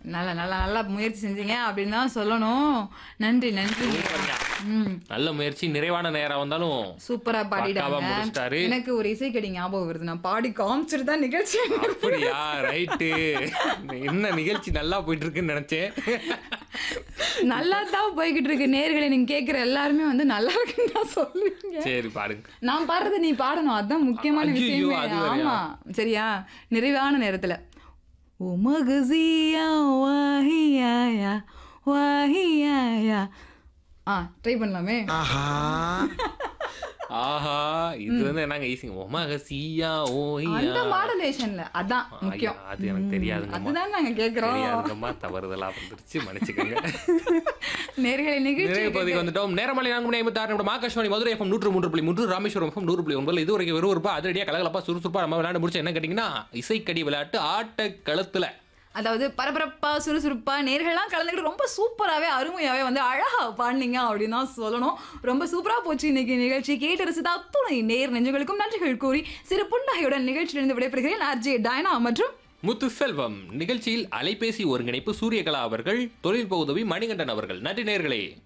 நல்லா நல்லா நல்லா முயற்சி செஞ்சீங்க அப்படின்னு தான் சொல்லணும் நன்றி நன்றி ம் நல்ல முயற்சி நிறைவான நேரம் வந்தாலும் சூப்பரா பக்காவா பாடிட்டாங்க முடிச்சிட்டாரு. எனக்கு ஒரு இசைக்கடி ஞாபகம் வருது நான் பாடி காமிச்சிட்டு தான் நிகழ்ச்சி அப்படியா ரைட்டு என்ன நிகழ்ச்சி நல்லா போயிட்டு இருக்குன்னு நினைச்சேன் நல்லா தான் போய்கிட்டு இருக்கு நேர்களை நீங்க கேக்குற எல்லாருமே வந்து நல்லா இருக்குன்னு தான் சொல்லுவீங்க சரி பாருங்க நான் பாடுறது நீ பாடணும் அதான் முக்கியமான ஐயையோ, விஷயமே அது வேறயா? ஆமா சரியா நிறைவான நேரத்துல உமகசியா வாஹியாயா வாஹியாயா ஆ ட்ரை பண்ணலாமே ஆஹா இது வந்து என்னங்க ஈஸிங்க ஒமாக சீயா ஓய்யா அந்த மாடலேஷன்ல அதான் முக்கியம் ஐயா, அது எனக்கு தெரியாதுங்கம்மா அதுதான் நாங்க கேக்குறோம் தெரியாதுங்கம்மா தவறுதலா வந்துருச்சு மன்னிச்சுக்கோங்க நேர்களை நிகழ்ச்சி நிறைய பகுதிக்கு வந்துட்டோம் நேரமலை நான்கு மணி ஐம்பத்தி ஆறு நிமிடம் ஆகாஷ்வாணி மதுரை எஃப்எம் நூற்று மூன்று புள்ளி மூன்று ராமேஸ்வரம் எஃப்எம் நூறு புள்ளி ஒன்பது இது வரைக்கும் வெறும் இருப்பா அதிரடியாக கலகலப்பா சுறுசுறுப்பா நம்ம விளையாண்டு முடிச்சு என்ன கேட்டிங்கன்னா இசைக்கடி விளையாட்டு ஆட்ட களத்துல அதாவது பரபரப்பா சுறுசுறுப்பா நேர்கள்லாம் கலந்துக்கிட்டு ரொம்ப சூப்பராகவே அருமையாவே வந்து அழகா பாடினீங்க அப்படின்னு தான் சொல்லணும் ரொம்ப சூப்பரா போச்சு இன்னைக்கு நிகழ்ச்சி கேட்டு ரசித்த அத்துணை நேர் நெஞ்சங்களுக்கும் நன்றிகள் கூறி சிறு புன்னகையுடன் நிகழ்ச்சியிலிருந்து விடைபெறுகிறேன் ஆர்ஜே டயனா மற்றும் முத்து செல்வம் நிகழ்ச்சியில் அலைபேசி ஒருங்கிணைப்பு சூரியகலா அவர்கள் தொழில்நுட்ப உதவி மணிகண்டன் அவர்கள் நன்றி நேர்களே